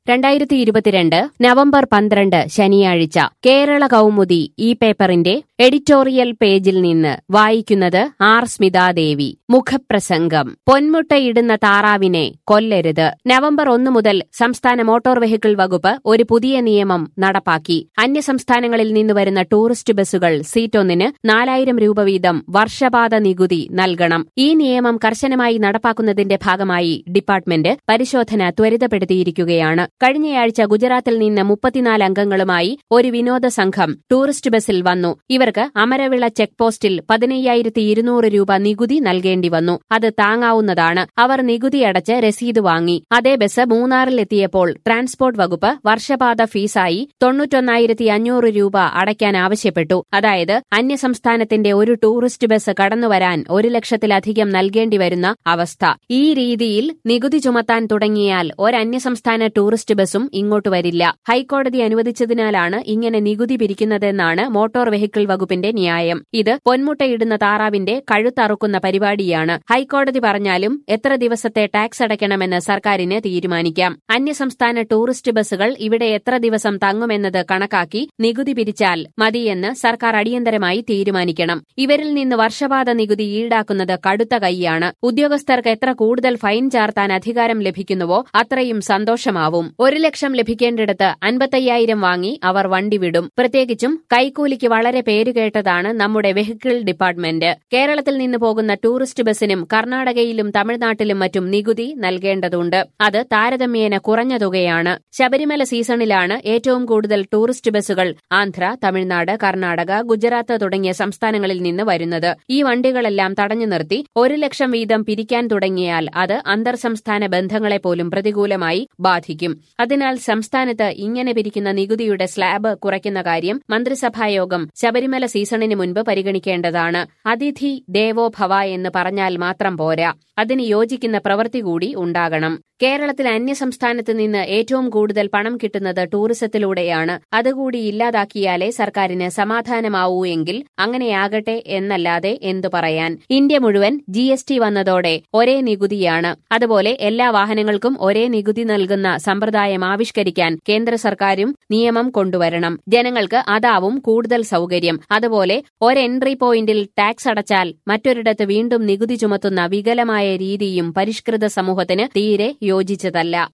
രണ്ടായിരത്തി ഇരുപത്തിരണ്ട് നവംബർ പന്ത്രണ്ട് ശനിയാഴ്ച കേരള കൗമുദി ഈ പേപ്പറിന്റെ എഡിറ്റോറിയൽ പേജിൽ നിന്ന് വായിക്കുന്നത് ആർ സ്മിതാദേവി മുഖപ്രസംഗം പൊന്മുട്ടയിടുന്ന താറാവിനെ കൊല്ലരുത് നവംബർ ഒന്ന് മുതൽ സംസ്ഥാന മോട്ടോർ വെഹിക്കിൾ വകുപ്പ് ഒരു പുതിയ നിയമം നടപ്പാക്കി അന്യസംസ്ഥാനങ്ങളിൽ നിന്ന് വരുന്ന ടൂറിസ്റ്റ് ബസ്സുകൾ സീറ്റൊന്നിന് നാലായിരം രൂപ വീതം വർഷപാത നികുതി നൽകണം ഈ നിയമം കർശനമായി നടപ്പാക്കുന്നതിന്റെ ഭാഗമായി ഡിപ്പാർട്ട്മെന്റ് പരിശോധന ത്വരിതപ്പെടുത്തിയിരിക്കുകയാണ് കഴിഞ്ഞയാഴ്ച ഗുജറാത്തിൽ നിന്ന് മുപ്പത്തിനാല് അംഗങ്ങളുമായി ഒരു വിനോദ സംഘം ടൂറിസ്റ്റ് ബസ്സിൽ വന്നു ഇവർക്ക് അമരവിള ചെക്ക് പോസ്റ്റിൽ പതിനയ്യായിരത്തി ഇരുന്നൂറ് രൂപ നികുതി നൽകേണ്ടി വന്നു അത് താങ്ങാവുന്നതാണ് അവർ നികുതി അടച്ച് രസീത് വാങ്ങി അതേ ബസ് മൂന്നാറിൽ എത്തിയപ്പോൾ ട്രാൻസ്പോർട്ട് വകുപ്പ് വർഷപാത ഫീസായി തൊണ്ണൂറ്റൊന്നായിരത്തി അഞ്ഞൂറ് രൂപ അടയ്ക്കാൻ ആവശ്യപ്പെട്ടു അതായത് അന്യസംസ്ഥാനത്തിന്റെ ഒരു ടൂറിസ്റ്റ് ബസ് കടന്നുവരാൻ ഒരു ലക്ഷത്തിലധികം നൽകേണ്ടി വരുന്ന അവസ്ഥ ഈ രീതിയിൽ നികുതി ചുമത്താൻ തുടങ്ങിയാൽ ഒരന്യസംസ്ഥാന ടൂറിസ്റ്റ് ബസ്സും ഇങ്ങോട്ട് വരില്ല ഹൈക്കോടതി അനുവദിച്ചതിനാലാണ് ഇങ്ങനെ നികുതി പിരിക്കുന്നതെന്നാണ് മോട്ടോർ വെഹിക്കിൾ വകുപ്പിന്റെ ന്യായം ഇത് പൊന്മുട്ടയിടുന്ന താറാവിന്റെ കഴുത്തറുക്കുന്ന പരിപാടിയാണ് ഹൈക്കോടതി പറഞ്ഞാലും എത്ര ദിവസത്തെ ടാക്സ് അടയ്ക്കണമെന്ന് സർക്കാരിന് തീരുമാനിക്കാം അന്യസംസ്ഥാന ടൂറിസ്റ്റ് ബസ്സുകൾ ഇവിടെ എത്ര ദിവസം തങ്ങുമെന്നത് കണക്കാക്കി നികുതി പിരിച്ചാൽ മതിയെന്ന് സർക്കാർ അടിയന്തരമായി തീരുമാനിക്കണം ഇവരിൽ നിന്ന് വർഷപാത നികുതി ഈടാക്കുന്നത് കടുത്ത കൈയാണ് ഉദ്യോഗസ്ഥർക്ക് എത്ര കൂടുതൽ ഫൈൻ ചാർത്താൻ അധികാരം ലഭിക്കുന്നുവോ അത്രയും സന്തോഷമാവും ഒരു ലക്ഷം ലഭിക്കേണ്ടിടത്ത് അൻപത്തയ്യായിരം വാങ്ങി അവർ വണ്ടി വിടും പ്രത്യേകിച്ചും കൈക്കൂലിക്ക് വളരെ പേരുകേട്ടതാണ് നമ്മുടെ വെഹിക്കിൾ ഡിപ്പാർട്ട്മെന്റ് കേരളത്തിൽ നിന്ന് പോകുന്ന ടൂറിസ്റ്റ് ബസ്സിനും കർണാടകയിലും തമിഴ്നാട്ടിലും മറ്റും നികുതി നൽകേണ്ടതുണ്ട് അത് താരതമ്യേന കുറഞ്ഞ തുകയാണ് ശബരിമല സീസണിലാണ് ഏറ്റവും കൂടുതൽ ടൂറിസ്റ്റ് ബസ്സുകൾ ആന്ധ്ര തമിഴ്നാട് കർണാടക ഗുജറാത്ത് തുടങ്ങിയ സംസ്ഥാനങ്ങളിൽ നിന്ന് വരുന്നത് ഈ വണ്ടികളെല്ലാം തടഞ്ഞു നിർത്തി ഒരു ലക്ഷം വീതം പിരിക്കാൻ തുടങ്ങിയാൽ അത് അന്തർ സംസ്ഥാന ബന്ധങ്ങളെ പോലും പ്രതികൂലമായി ബാധിക്കും അതിനാൽ സംസ്ഥാനത്ത് ഇങ്ങനെ പിരിക്കുന്ന നികുതിയുടെ സ്ലാബ് കുറയ്ക്കുന്ന കാര്യം മന്ത്രിസഭായോഗം ശബരിമല സീസണിന് മുൻപ് പരിഗണിക്കേണ്ടതാണ് അതിഥി ദേവോ ഭവ എന്ന് പറഞ്ഞാൽ മാത്രം പോരാ അതിന് യോജിക്കുന്ന പ്രവൃത്തി കൂടി ഉണ്ടാകണം കേരളത്തിൽ അന്യസംസ്ഥാനത്ത് നിന്ന് ഏറ്റവും കൂടുതൽ പണം കിട്ടുന്നത് ടൂറിസത്തിലൂടെയാണ് അതുകൂടി ഇല്ലാതാക്കിയാലേ സർക്കാരിന് സമാധാനമാവൂ എങ്കിൽ അങ്ങനെയാകട്ടെ എന്നല്ലാതെ എന്തു പറയാൻ ഇന്ത്യ മുഴുവൻ ജി എസ് ടി വന്നതോടെ ഒരേ നികുതിയാണ് അതുപോലെ എല്ലാ വാഹനങ്ങൾക്കും ഒരേ നികുതി നൽകുന്ന സമ്പ്രദായം ആവിഷ്കരിക്കാൻ കേന്ദ്ര സർക്കാരും നിയമം കൊണ്ടുവരണം ജനങ്ങൾക്ക് അതാവും കൂടുതൽ സൗകര്യം അതുപോലെ ഒരെൻട്രി പോയിന്റിൽ ടാക്സ് അടച്ചാൽ മറ്റൊരിടത്ത് വീണ്ടും നികുതി ചുമത്തുന്ന വികലമായ രീതിയും പരിഷ്കൃത സമൂഹത്തിന് തീരെ യോജിച്ചതല്ല